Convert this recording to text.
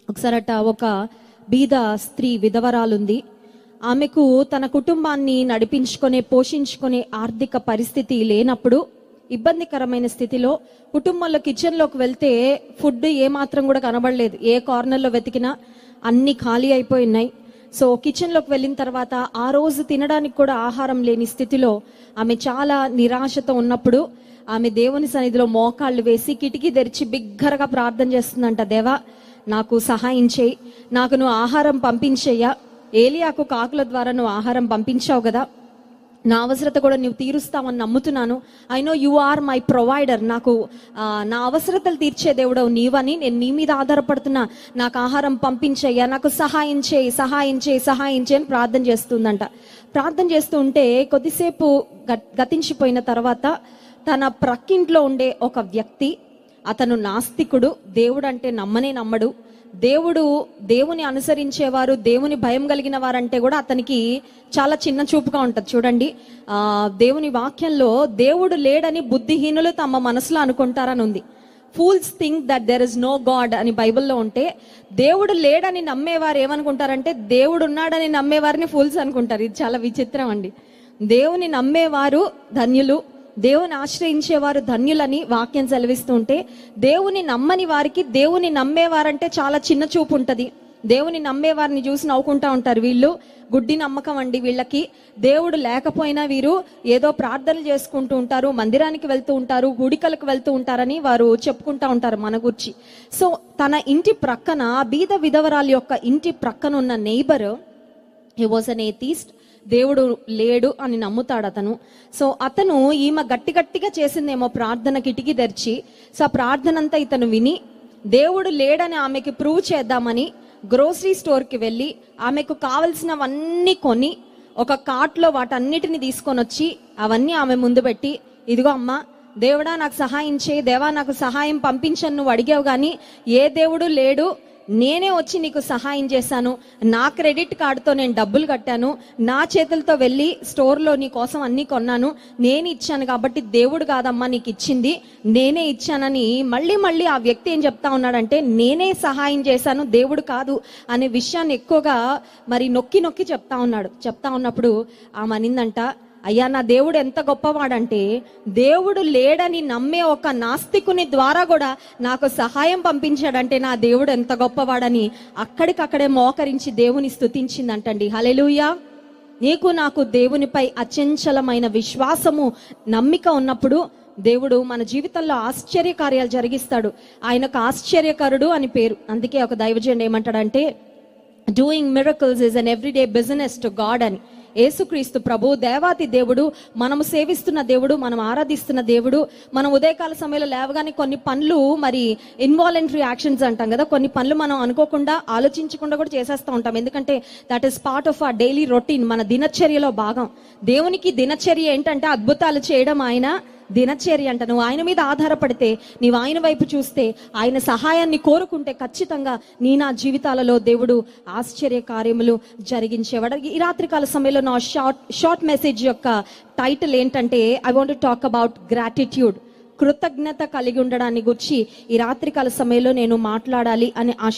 ఒకసారట ఒక బీద స్త్రీ విధవరాలుంది ఆమెకు తన కుటుంబాన్ని నడిపించుకునే పోషించుకునే ఆర్థిక పరిస్థితి లేనప్పుడు ఇబ్బందికరమైన స్థితిలో కుటుంబంలో కిచెన్లోకి వెళ్తే ఫుడ్ ఏ మాత్రం కూడా కనబడలేదు ఏ కార్నర్లో వెతికినా అన్ని ఖాళీ అయిపోయినాయి సో కిచెన్లోకి వెళ్ళిన తర్వాత ఆ రోజు తినడానికి కూడా ఆహారం లేని స్థితిలో ఆమె చాలా నిరాశతో ఉన్నప్పుడు ఆమె దేవుని సన్నిధిలో మోకాళ్ళు వేసి కిటికీ తెరిచి బిగ్గరగా ప్రార్థన చేస్తుందంట దేవా నాకు సహాయం చేయి నాకు నువ్వు ఆహారం పంపించేయ్యా ఏలియాకు కాకుల ద్వారా నువ్వు ఆహారం పంపించావు కదా నా అవసరత కూడా నువ్వు తీరుస్తావని నమ్ముతున్నాను I know you are my provider నాకు ఆ, నా అవసరతలు తీర్చే దేవుడవు నీవని నేను నీ మీద ఆధారపడుతున్నా నాకు ఆహారం పంపించయ్యా నాకు సహాయం చేయి సహాయం చేయి సహాయం చేయి అని ప్రార్థన చేస్తుందంట ప్రార్థన చేస్తూ ఉంటే కొద్దిసేపు గ- గతించిపోయిన తర్వాత తన ప్రక్కింట్లో ఉండే ఒక వ్యక్తి అతను నాస్తికుడు దేవుడు అంటే నమ్మనే నమ్మడు దేవుడు దేవుని అనుసరించేవారు దేవుని భయం కలిగిన వారంటే కూడా అతనికి చాలా చిన్న చూపుగా ఉంటది చూడండి ఆ దేవుని వాక్యంలో దేవుడు లేడని బుద్ధిహీనులు తమ మనసులో అనుకుంటారని ఉంది fools think that there is no God అని బైబిల్లో ఉంటే దేవుడు లేడని నమ్మేవారు ఏమనుకుంటారంటే దేవుడు ఉన్నాడని నమ్మేవారిని ఫూల్స్ అనుకుంటారు ఇది చాలా విచిత్రం అండి దేవుని నమ్మేవారు ధన్యులు దేవుని ఆశ్రయించేవారు ధన్యులని వాక్యం సెలవిస్తూ ఉంటే దేవుని నమ్మని వారికి దేవుని నమ్మేవారంటే చాలా చిన్న చూపు ఉంటది దేవుని నమ్మేవారిని చూసి నవ్వుకుంటా ఉంటారు వీళ్ళు గుడ్డి నమ్మకం అండి వీళ్ళకి దేవుడు లేకపోయినా వీరు ఏదో ప్రార్థనలు చేసుకుంటూ ఉంటారు మందిరానికి వెళ్తూ ఉంటారు గుడికలకు వెళ్తూ ఉంటారని వారు చెప్పుకుంటా ఉంటారు మన గురించి సో తన ఇంటి ప్రక్కన బీద విధవరాలు యొక్క ఇంటి ప్రక్కన ఉన్న neighbour he was an atheist దేవుడు లేడు అని నమ్ముతాడు అతను సో అతను ఈమె గట్టి గట్టిగా చేసిందేమో ప్రార్థన కిటికీ తెరిచి సో ఆ ప్రార్థన అంతా ఇతను విని దేవుడు లేడని ఆమెకి ప్రూవ్ చేద్దామని గ్రోసరీ స్టోర్కి వెళ్ళి ఆమెకు కావలసినవన్నీ కొని ఒక కార్ట్లో వాటన్నిటిని తీసుకొని వచ్చి అవన్నీ ఆమె ముందు పెట్టి ఇదిగో అమ్మా దేవుడా నాకు సహాయం చేయి దేవా నాకు సహాయం పంపించను నువ్వు అడిగావు కానీ ఏ దేవుడు లేడు నేనే వచ్చి నీకు సహాయం చేశాను నా క్రెడిట్ కార్డుతో నేను డబ్బులు కట్టాను నా చేతులతో వెళ్ళి స్టోర్లో నీ కోసం అన్ని కొన్నాను నేను ఇచ్చాను కాబట్టి దేవుడు కాదమ్మా నీకు ఇచ్చింది నేనే ఇచ్చానని మళ్ళీ మళ్ళీ ఆ వ్యక్తి ఏం చెప్తా ఉన్నాడంటే నేనే సహాయం చేశాను దేవుడు కాదు అనే విషయాన్ని ఎక్కువగా మరి నొక్కి నొక్కి చెప్తా ఉన్నాడు చెప్తా ఉన్నప్పుడు ఆమె అనిందంట అయ్యా నా దేవుడు ఎంత గొప్పవాడంటే దేవుడు లేడని నమ్మే ఒక నాస్తికుని ద్వారా కూడా నాకు సహాయం పంపించాడంటే నా దేవుడు ఎంత గొప్పవాడని అక్కడికక్కడే మోకరించి దేవుని స్తుతించిందంటండి హలెలుయా నీకు నాకు దేవునిపై అచంచలమైన విశ్వాసము నమ్మిక ఉన్నప్పుడు దేవుడు మన జీవితంలో ఆశ్చర్య కార్యాలు జరిగిస్తాడు ఆయనకు ఆశ్చర్యకరుడు అని పేరు అందుకే ఒక దైవజనుడు ఏమంటాడంటే doing miracles is an everyday business to God అని యేసుక్రీస్తు ప్రభు దేవాతి దేవుడు మనము సేవిస్తున్న దేవుడు మనం ఆరాధిస్తున్న దేవుడు మనం ఉదయకాల సమయంలో లేవగానే కొన్ని పనులు మరి ఇన్వాలంటరీ యాక్షన్స్ అంటాం కదా కొన్ని పనులు మనం అనుకోకుండా ఆలోచించకుండా కూడా చేసేస్తూ ఉంటాం ఎందుకంటే that is part of our daily routine మన దినచర్యలో భాగం దేవునికి దినచర్య ఏంటంటే అద్భుతాలు చేయడం ఆయన దినచర్య అంట నువ్వు ఆయన మీద ఆధారపడితే నీవు ఆయన వైపు చూస్తే ఆయన సహాయాన్ని కోరుకుంటే ఖచ్చితంగా నీ నా జీవితాలలో దేవుడు ఆశ్చర్య కార్యములు జరిగించేవాడు ఈ రాత్రికాల సమయంలో నా షార్ట్ షార్ట్ మెసేజ్ యొక్క టైటిల్ ఏంటంటే I want talk about gratitude కృతజ్ఞత కలిగి ఉండడాన్ని గురించి ఈ రాత్రికాల సమయంలో నేను మాట్లాడాలి అని ఆశ